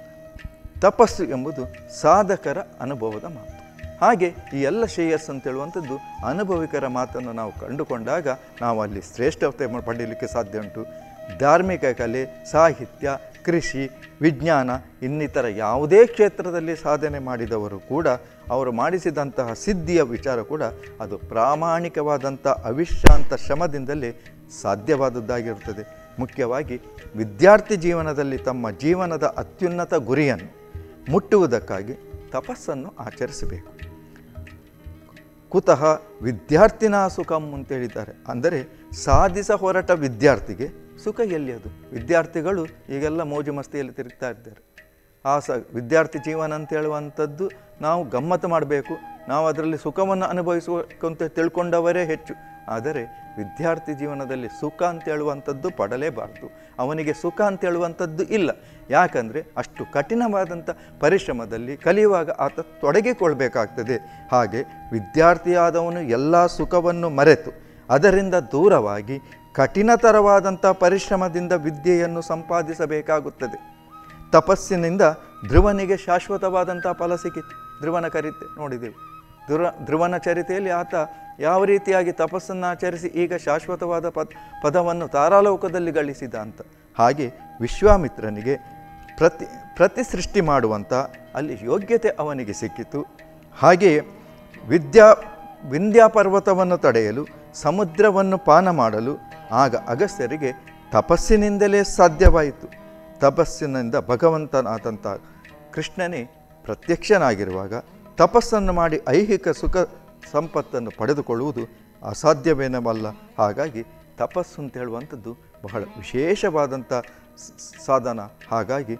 ತಪಸ್ಸು ಎಂಬುದು ಸಾಧಕರ ಅನುಭವದ ಮಾತು ಹಾಗೆ ಈ ಎಲ್ಲ ಶ್ರೇಯಸ್ಸು ಅಂತ ಹೇಳುವಂಥದ್ದು ಅನುಭವಿಕರ ಮಾತನ್ನು ನಾವು ಕಂಡುಕೊಂಡಾಗ ನಾವು ಅಲ್ಲಿ ಶ್ರೇಷ್ಠತೆ ಮ- ಪಡೀಲಿಕ್ಕೆ ಸಾಧ್ಯ ಉಂಟು ಧಾರ್ಮಿಕ ಕಲೆ ಸಾಹಿತ್ಯ ಕೃಷಿ ವಿಜ್ಞಾನ ಇನ್ನಿತರ ಯಾವುದೇ ಕ್ಷೇತ್ರದಲ್ಲಿ ಸಾಧನೆ ಮಾಡಿದವರು ಕೂಡ ಅವರು ಮಾಡಿಸಿದಂತಹ ಸಿದ್ಧಿಯ ವಿಚಾರ ಕೂಡ ಅದು ಪ್ರಾಮಾಣಿಕವಾದಂಥ ಅವಿಶ್ರಾಂತ ಶ್ರಮದಿಂದಲೇ ಸಾಧ್ಯವಾದದ್ದಾಗಿರುತ್ತದೆ ಮುಖ್ಯವಾಗಿ ವಿದ್ಯಾರ್ಥಿ ಜೀವನದಲ್ಲಿ ತಮ್ಮ ಜೀವನದ ಅತ್ಯುನ್ನತ ಗುರಿಯನ್ನು ಮುಟ್ಟುವುದಕ್ಕಾಗಿ ತಪಸ್ಸನ್ನು ಆಚರಿಸಬೇಕು ಕುತಃ ವಿದ್ಯಾರ್ಥಿನ ಸುಖಂ ಅಂತ ಹೇಳಿದ್ದಾರೆ ಅಂದರೆ ಸಾಧಿಸ ಹೊರಟ ವಿದ್ಯಾರ್ಥಿಗೆ ಸುಖ ಎಲ್ಲಿ ಅದು ವಿದ್ಯಾರ್ಥಿಗಳು ಈಗೆಲ್ಲ ಮೋಜು ಮಸ್ತಿಯಲ್ಲಿ ತಿರುಗ್ತಾ ಇದ್ದಾರೆ ಆ ಸ ವಿದ್ಯಾರ್ಥಿ ಜೀವನ ಅಂತ ಹೇಳುವಂಥದ್ದು ನಾವು ಗಮ್ಮತ್ತು ಮಾಡಬೇಕು ನಾವು ಅದರಲ್ಲಿ ಸುಖವನ್ನು ಅನುಭವಿಸಬೇಕಂತ ತಿಳ್ಕೊಂಡವರೇ ಹೆಚ್ಚು ಆದರೆ ವಿದ್ಯಾರ್ಥಿ ಜೀವನದಲ್ಲಿ ಸುಖ ಅಂತ ಹೇಳುವಂಥದ್ದು ಪಡಲೇಬಾರದು ಅವನಿಗೆ ಸುಖ ಅಂತ ಹೇಳುವಂಥದ್ದು ಇಲ್ಲ ಯಾಕಂದರೆ ಅಷ್ಟು ಕಠಿಣವಾದಂಥ ಪರಿಶ್ರಮದಲ್ಲಿ ಕಲಿಯುವಾಗ ಆತ ತೊಡಗಿಕೊಳ್ಬೇಕಾಗ್ತದೆ ಹಾಗೆ ವಿದ್ಯಾರ್ಥಿಯಾದವನು ಎಲ್ಲ ಸುಖವನ್ನು ಮರೆತು ಅದರಿಂದ ದೂರವಾಗಿ ಕಠಿಣತರವಾದಂಥ ಪರಿಶ್ರಮದಿಂದ ವಿದ್ಯೆಯನ್ನು ಸಂಪಾದಿಸಬೇಕಾಗುತ್ತದೆ ತಪಸ್ಸಿನಿಂದ ಧ್ರುವನಿಗೆ ಶಾಶ್ವತವಾದಂಥ ಫಲ ಸಿಕ್ಕಿತು ಧ್ರುವನ ಕರಿತೆ ನೋಡಿದೆವು ಧ್ರುವ ಧ್ರುವನ ಚರಿತೆಯಲ್ಲಿ ಆತ ಯಾವ ರೀತಿಯಾಗಿ ತಪಸ್ಸನ್ನು ಆಚರಿಸಿ ಈಗ ಶಾಶ್ವತವಾದ ಪದ ಪದವನ್ನು ತಾರಾಲೋಕದಲ್ಲಿ ಗಳಿಸಿದ ಅಂತ ಹಾಗೆ ವಿಶ್ವಾಮಿತ್ರನಿಗೆ ಪ್ರತಿ ಪ್ರತಿ ಸೃಷ್ಟಿ ಮಾಡುವಂಥ ಅಲ್ಲಿ ಯೋಗ್ಯತೆ ಅವನಿಗೆ ಸಿಕ್ಕಿತು ಹಾಗೆಯೇ ವಿದ್ಯಾ ವಿಂಧ್ಯ ಪರ್ವತವನ್ನು ತಡೆಯಲು ಸಮುದ್ರವನ್ನು ಪಾನ ಮಾಡಲು ಆಗ ಅಗಸ್ತ್ಯರಿಗೆ ತಪಸ್ಸಿನಿಂದಲೇ ಸಾಧ್ಯವಾಯಿತು ತಪಸ್ಸಿನಿಂದ ಭಗವಂತನಾದಂಥ ಕೃಷ್ಣನೇ ಪ್ರತ್ಯಕ್ಷನಾಗಿರುವಾಗ ತಪಸ್ಸನ್ನು ಮಾಡಿ ಐಹಿಕ ಸುಖ ಸಂಪತ್ತನ್ನು ಪಡೆದುಕೊಳ್ಳುವುದು ಅಸಾಧ್ಯವೇನವಲ್ಲ ಹಾಗಾಗಿ ತಪಸ್ಸು ಅಂತ ಹೇಳುವಂಥದ್ದು ಬಹಳ ವಿಶೇಷವಾದಂಥ ಸ- ಸಾಧನ ಹಾಗಾಗಿ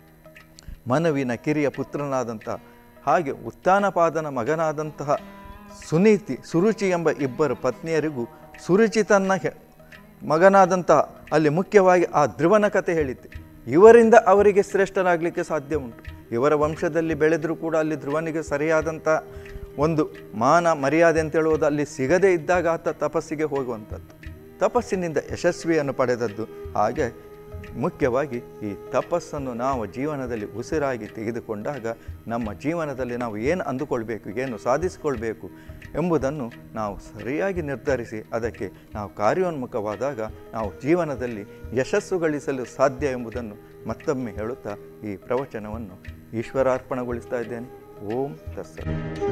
ಮನವಿನ ಕಿರಿಯ ಪುತ್ರನಾದಂಥ ಹಾಗೆ ಉತ್ಥಾನಪಾದನ ಮಗನಾದಂತಹ ಸುನೀತಿ ಸುರುಚಿ ಎಂಬ ಇಬ್ಬರು ಪತ್ನಿಯರಿಗೂ ಸುರುಚಿ ತನ್ನ ಹೆ- ಮಗನಾದಂತಹ ಅಲ್ಲಿ ಮುಖ್ಯವಾಗಿ ಆ ಧ್ರುವನ ಕಥೆ ಹೇಳಿದ್ದೆ ಇವರಿಂದ ಅವರಿಗೆ ಶ್ರೇಷ್ಠರಾಗಲಿಕ್ಕೆ ಸಾಧ್ಯ ಉಂಟು ಇವರ ವಂಶದಲ್ಲಿ ಬೆಳೆದರೂ ಕೂಡ ಅಲ್ಲಿ ಧ್ರುವನಿಗೆ ಸರಿಯಾದಂಥ ಒಂದು ಮಾನ ಮರ್ಯಾದೆ ಅಂತ ಹೇಳುವುದು ಅಲ್ಲಿ ಸಿಗದೇ ಇದ್ದಾಗ ಆತ ತಪಸ್ಸಿಗೆ ಹೋಗುವಂಥದ್ದು ತಪಸ್ಸಿನಿಂದ ಯಶಸ್ವಿಯನ್ನು ಪಡೆದದ್ದು ಹಾಗೆ ಮುಖ್ಯವಾಗಿ ಈ ತಪಸ್ಸನ್ನು ನಾವು ಜೀವನದಲ್ಲಿ ಉಸಿರಾಗಿ ತೆಗೆದುಕೊಂಡಾಗ ನಮ್ಮ ಜೀವನದಲ್ಲಿ ನಾವು ಏನು ಅಂದುಕೊಳ್ಬೇಕು ಏನು ಸಾಧಿಸಿಕೊಳ್ಬೇಕು ಎಂಬುದನ್ನು ನಾವು ಸರಿಯಾಗಿ ನಿರ್ಧರಿಸಿ ಅದಕ್ಕೆ ನಾವು ಕಾರ್ಯೋನ್ಮುಖವಾದಾಗ ನಾವು ಜೀವನದಲ್ಲಿ ಯಶಸ್ಸು ಗಳಿಸಲು ಸಾಧ್ಯ ಎಂಬುದನ್ನು ಮತ್ತೊಮ್ಮೆ ಹೇಳುತ್ತಾ ಈ ಪ್ರವಚನವನ್ನು ಈಶ್ವರಾರ್ಪಣೆಗೊಳಿಸ್ತಾ ಇದ್ದೇನೆ ಓಂ ತಸ್ಸ